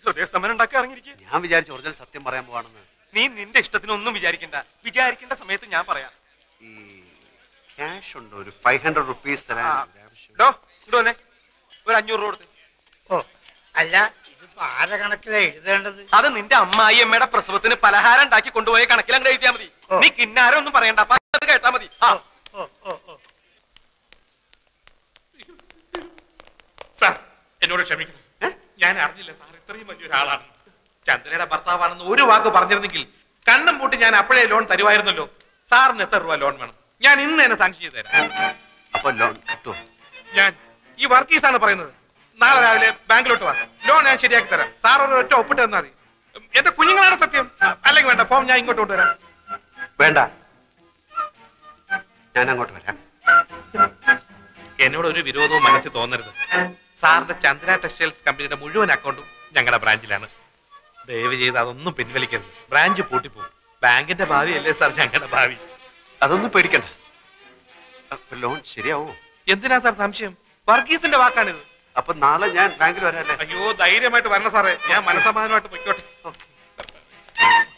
സ്വദേശമനം ഉണ്ടാക്കി ഇറങ്ങിയിരിക്കുക ഞാൻ വിചാരിച്ചു ഒറിജിനൽ സത്യം പറയാൻ പോവാണെന്ന് നീ നിന്റെ ഇഷ്ടത്തിനൊന്നും വിചാരിക്കണ്ട വിചാരിക്കേണ്ട സമയത്ത് ഞാൻ പറയാം ഈ ക്യാഷ് ഉണ്ട് ഒരു ഫൈവ് ഹൺഡ്രഡ് റുപ്പീസ് തരാൻ ആ. ആവശ്യം ഡോ ഇങ്ങോട്ട് വന്നേ ഒരു അഞ്ഞൂറ് രൂപ കൊടുത്ത് ഓ അല്ല ഇതിപ്പോ ആരെ കണക്കിലാ എഴുതേണ്ടത് അത് നിന്റെ അമ്മായി അമ്മയുടെ പ്രസവത്തിന് പലഹാരം ഉണ്ടാക്കി കൊണ്ടുപോയ കണക്കിലങ്ങ് എഴുതിയാ മതി ഓ. നീ കിന്നാരം ഒന്നും പറയണ്ട അത് കേട്ടാ മതി ആ ഓ ഓ ഓ സാർ എന്നോട് ക്ഷമിക്കണം ഞാൻ അറിഞ്ഞില്ല സാർ ഇത്രയും വലിയൊരാളാണ് ചന്ദ്രയുടെ ഭർത്താവാണെന്ന് ഒരു വാക്ക് പറഞ്ഞിരുന്നെങ്കിൽ കണ്ണും പൂട്ടി ഞാൻ അപ്പോഴേ ലോൺ തരുമായിരുന്നല്ലോ സാറിന് എത്ര രൂപ ലോൺ വേണം ഞാൻ ഇന്ന് തന്നെ സാങ്ഷൻ ചെയ്ത് തരാം അപ്പൊ ലോൺ കിട്ടുമോ ഞാൻ ഈ വർക്കീസാണ് പറയുന്നത് നാളെ രാവിലെ ബാങ്കിലോട്ട് വാ ലോൺ ഞാൻ ശരിയാക്കി തരാം സാർ ഒരു ഒറ്റ ഒപ്പിട്ട് തന്നാൽ മതി എന്റെ കുഞ്ഞുങ്ങളാണ് സത്യം അല്ലെങ്കിൽ വേണ്ട ഫോം ഞാൻ ഇങ്ങോട്ട് കൊണ്ടുവരാം വേണ്ട ഞാൻ അങ്ങോട്ട് വരാം എന്നോട് ഒരു വിരോധവും മനസ്സിൽ തോന്നരുത് സാറിന്റെ ചന്ദ്ര ടെക്സ്റ്റൈൽസ് കമ്പനിയുടെ മുഴുവൻ അക്കൗണ്ടും ഞങ്ങളുടെ ബ്രാഞ്ചിലാണ് ദയവ് ചെയ്ത് അതൊന്നും പിൻവലിക്കരുത് ബ്രാഞ്ച് പൂട്ടിപ്പോകും ബാങ്കിന്റെ ഭാവിയല്ലേ സാർ ഞങ്ങളുടെ ഭാവി അതൊന്നും പേടിക്കണ്ട അപ്പൊ ലോൺ ശരിയാവോ എന്തിനാ സാർ സംശയം വർഗീസിന്റെ വാക്കാണിത് അപ്പൊ നാളെ ഞാൻ ബാങ്കിൽ വരാല്ലേ അയ്യോ ധൈര്യമായിട്ട് വരണം സാറേ ഞാൻ മനസമാധാനമായിട്ട് പൊയ്ക്കോട്ടെ